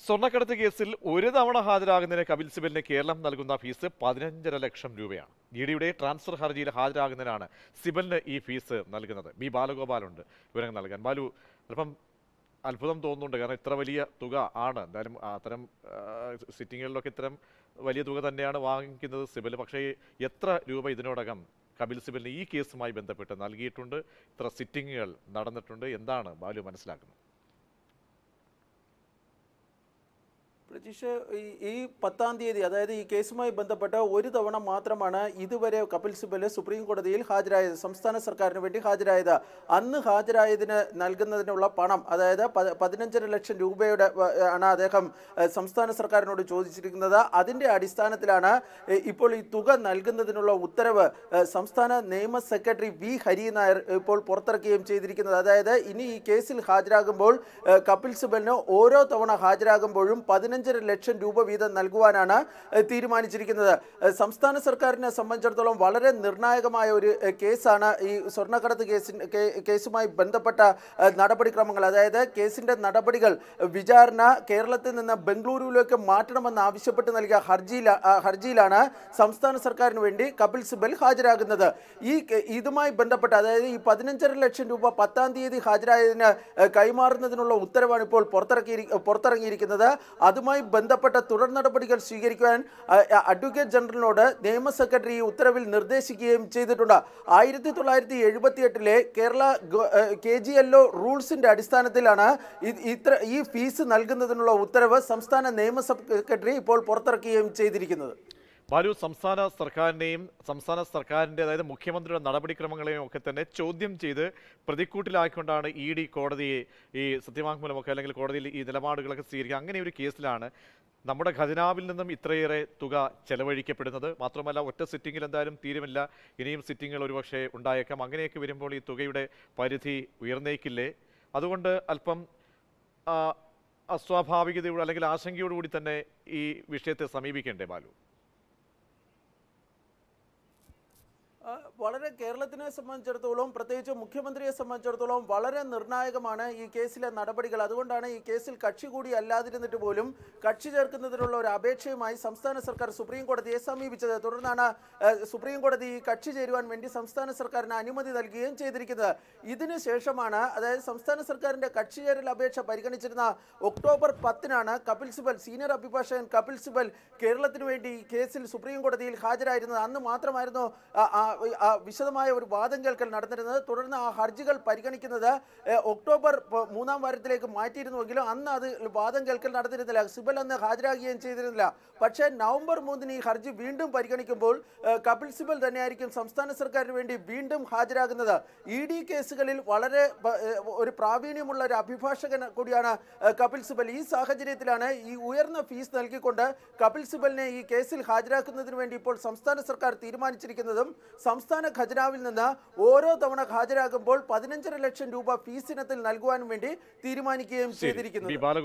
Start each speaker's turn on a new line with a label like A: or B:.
A: സ്വർണ്ണക്കടത്ത് കേസിൽ ഒരു തവണ ഹാജരാകുന്നതിന് കപിൽ സിബലിന് കേരളം നൽകുന്ന ഫീസ് പതിനഞ്ചര ലക്ഷം രൂപയാണ് ഇ ഡിയുടെ ട്രാൻസ്ഫർ ഹർജിയിൽ ഹാജരാകുന്നതിനാണ് സിബലിന് ഈ ഫീസ് നൽകുന്നത് ബി ബാലഗോപാലുണ്ട് വിവരങ്ങൾ നൽകാൻ ബാലു അല്പം അത്ഭുതം തോന്നുന്നുണ്ട് കാരണം ഇത്ര വലിയ തുക ആണ് എന്തായാലും അത്തരം സിറ്റിങ്ങുകളിലൊക്കെ ഇത്തരം വലിയ തുക തന്നെയാണ് വാങ്ങിക്കുന്നത് സിബൽ പക്ഷേ എത്ര രൂപ ഇതിനോടകം കപിൽ സിബലിന് ഈ കേസുമായി ബന്ധപ്പെട്ട് നൽകിയിട്ടുണ്ട് ഇത്ര സിറ്റിങ്ങുകൾ നടന്നിട്ടുണ്ട് എന്താണ് ബാലു മനസ്സിലാക്കുന്നത്
B: പ്രജീഷ് ഈ- ഈ പത്താം തീയതി അതായത് ഈ കേസുമായി ബന്ധപ്പെട്ട് ഒരു തവണ മാത്രമാണ് ഇതുവരെ കപിൽ സിബൽ സുപ്രീം കോടതിയിൽ ഹാജരായത് സംസ്ഥാന സർക്കാരിന് വേണ്ടി ഹാജരായത് അന്ന് ഹാജരായതിന് നൽകുന്നതിനുള്ള പണം അതായത് പ- പതിനഞ്ചര ലക്ഷം രൂപയുടെ വ- ആണ് അദ്ദേഹം ഏഹ്, സംസ്ഥാന സർക്കാരിനോട് ചോദിച്ചിരിക്കുന്നത് അതിൻ്റെ അടിസ്ഥാനത്തിലാണ് ഏഹ്, ഇപ്പോൾ ഈ തുക നൽകുന്നതിനുള്ള ഉത്തരവ് ഏഹ്, സംസ്ഥാന നിയമ സെക്രട്ടറി വി ഹരി നായർ ഇപ്പോൾ പുറത്തിറക്കുകയും ചെയ്തിരിക്കുന്നത് അതായത് ഇനി ഈ കേസിൽ ഹാജരാകുമ്പോൾ ഏഹ്, കപിൽ സിബലിന് ഓരോ തവണ ഹാജരാകുമ്പോഴും പതിനഞ്ചര ലക്ഷം രൂപ വീതം നൽകുവാനാണ് ഏഹ്, തീരുമാനിച്ചിരിക്കുന്നത് ഏഹ്, സംസ്ഥാന സർക്കാരിനെ സംബന്ധിച്ചിടത്തോളം വളരെ നിർണായകമായ ഒരു ഏഹ്, കേസാണ് ഈ സ്വർണ്ണക്കടത്ത് കേസിൻ കേ- കേസുമായി ബന്ധപ്പെട്ട ഏഹ്, നടപടിക്രമങ്ങൾ അതായത് കേസിന്റെ നടപടികൾ ഏഹ്, വിചാരണ കേരളത്തിൽ നിന്ന് ബംഗളൂരുവിലേക്ക് മാറ്റണമെന്ന് ആവശ്യപ്പെട്ട് നൽകിയ ഹർജിയിൽ ഹർജിയിലാണ് സംസ്ഥാന സർക്കാരിന് വേണ്ടി കപിൽ സിബൽ ഹാജരാകുന്നത് ഈ കെ- ഇതുമായി ബന്ധപ്പെട്ട് അതായത് ഈ പതിനഞ്ചര ലക്ഷം രൂപ പത്താം തീയതി ഹാജരായതിന് ഏഹ്, കൈമാറുന്നതിനുള്ള ഉത്തരവാണ് ഇപ്പോൾ പുറത്തിറക്കി പുറത്തിറങ്ങിയിരിക്കുന്നത് അതുമായി ബന്ധപ്പെട്ട തുടർ നടപടികൾ സ്വീകരിക്കുവാൻ അഹ്, അഡ്വക്കേറ്റ് ജനറലിനോട് നിയമ സെക്രട്ടറി ഈ ഉത്തരവിൽ നിർദ്ദേശിക്കുകയും ചെയ്തിട്ടുണ്ട് ആയിരത്തി തൊള്ളായിരത്തി എഴുപത്തി എട്ടിലെ Kerala K G L O റൂൾസിന്റെ അടിസ്ഥാനത്തിലാണ് ഇത് ഇത്ര ഈ ഫീസ് നൽകുന്നതിനുള്ള ഉത്തരവ് സംസ്ഥാന നിയമ സെക്രട്ടറി ഇപ്പോൾ പുറത്തിറക്കുകയും ചെയ്തിരിക്കുന്നത്
A: ബാലു സംസ്ഥാന സർക്കാരിനെയും സംസ്ഥാന സർക്കാരിൻ്റെ അതായത് മുഖ്യമന്ത്രിയുടെ നടപടിക്രമങ്ങളെയും ഒക്കെ തന്നെ ചോദ്യം ചെയ്ത് പ്രതിക്കൂട്ടിലാക്കിക്കൊണ്ടാണ് ഇ ഡി കോടതിയെ ഈ സത്യവാങ്മൂലമൊക്കെ അല്ലെങ്കിൽ കോടതിയിൽ ഈ നിലപാടുകളൊക്കെ സ്വീകരിക്കുക അങ്ങനെ ഒരു കേസിലാണ് നമ്മുടെ ഖജനാവിൽ നിന്നും ഇത്രയേറെ തുക ചെലവഴിക്കപ്പെടുന്നത് മാത്രമല്ല ഒറ്റ സിറ്റിങ്ങിൽ എന്തായാലും തീരുമില്ല ഇനിയും സിറ്റിങ്ങുകൾ ഒരുപക്ഷെ ഉണ്ടായേക്കാം അങ്ങനെയൊക്കെ വരുമ്പോൾ ഈ തുകയുടെ പരിധി ഉയർന്നേക്കില്ലേ അതുകൊണ്ട് അല്പം ആ, അസ്വാഭാവികതയോട് അല്ലെങ്കിൽ ആശങ്കയോടുകൂടി തന്നെ ഈ വിഷയത്തെ സമീപിക്കേണ്ടേ ബാലു
B: ആ, വളരെ കേരളത്തിനെ സംബന്ധിച്ചിടത്തോളം പ്രത്യേകിച്ച് മുഖ്യമന്ത്രിയെ സംബന്ധിച്ചിടത്തോളം വളരെ നിർണായകമാണ് ഈ കേസിലെ നടപടികൾ അതുകൊണ്ടാണ് ഈ കേസിൽ കക്ഷി കൂടി അല്ലാതിരുന്നിട്ട് പോലും കക്ഷി ചേർക്കുന്നതിനുള്ള ഒരു അപേക്ഷയുമായി സംസ്ഥാന സർക്കാർ സുപ്രീം കോടതിയെ സമീപിച്ചത് തുടർന്നാണ് ആ, സുപ്രീം കോടതി ഈ കക്ഷി ചേരുവാൻ വേണ്ടി സംസ്ഥാന സർക്കാരിന് അനുമതി നൽകുകയും ചെയ്തിരിക്കുന്നത് ഇതിനു ശേഷമാണ് അതായത് സംസ്ഥാന സർക്കാരിന്റെ കക്ഷി ചേരൽ അപേക്ഷ പരിഗണിച്ചിരുന്ന ഒക്ടോബർ പത്തിനാണ് കപിൽ സിബൽ സീനിയർ അഭിഭാഷകൻ കപിൽ സിബൽ കേരളത്തിന് വേണ്ടി ഈ കേസിൽ സുപ്രീം കോടതിയിൽ ഹാജരായിരുന്നത് അന്ന് മാത്രമായിരുന്നു ആ, ആ, ആ വിശദമായ ഒരു വാദം കേൾക്കൽ നടന്നിരുന്നത് തുടർന്ന് ആ ഹർജികൾ പരിഗണിക്കുന്നത് ഏ, ഒക്ടോബർ പ- മൂന്നാം വാരത്തിലേക്ക് മാറ്റിയിരുന്നുവെങ്കിലും അന്ന് അത് വാദം കേൾക്കൽ നടന്നിരുന്നില്ല സിബൽ അന്ന് ഹാജരാകുകയും ചെയ്തിരുന്നില്ല പക്ഷേ നവംബർ മൂന്നിന് ഈ ഹർജി വീണ്ടും പരിഗണിക്കുമ്പോൾ ഏ, കപിൽ സിബൽ തന്നെയായിരിക്കും സംസ്ഥാന സർക്കാരിന് വേണ്ടി വീണ്ടും ഹാജരാകുന്നത് ഇ ഡി കേസുകളിൽ വളരെ പ- ഏ, ഒരു പ്രാവീണ്യമുള്ള ഒരു അഭിഭാഷകൻ കൂടിയാണ് ഏ, കപിൽ സിബൽ ഈ സാഹചര്യത്തിലാണ് ഈ ഉയർന്ന ഫീസ് നൽകിക്കൊണ്ട് കപിൽ സിബലിനെ ഈ കേസിൽ ഹാജരാക്കുന്നതിന് വേണ്ടി ഇപ്പോൾ സംസ്ഥാന സർക്കാർ തീരുമാനിച്ചിരിക്കുന്നതും സംസ്ഥാന ഖജനാവിൽ നിന്ന് ഓരോ തവണ ഹാജരാകുമ്പോൾ പതിനഞ്ചര ലക്ഷം രൂപ ഫീസ് ഇനത്തിൽ നൽകുവാൻ വേണ്ടി തീരുമാനിക്കുകയും
A: ശരി.
B: ചെയ്തിരിക്കുന്നത്
A: ബി ബാല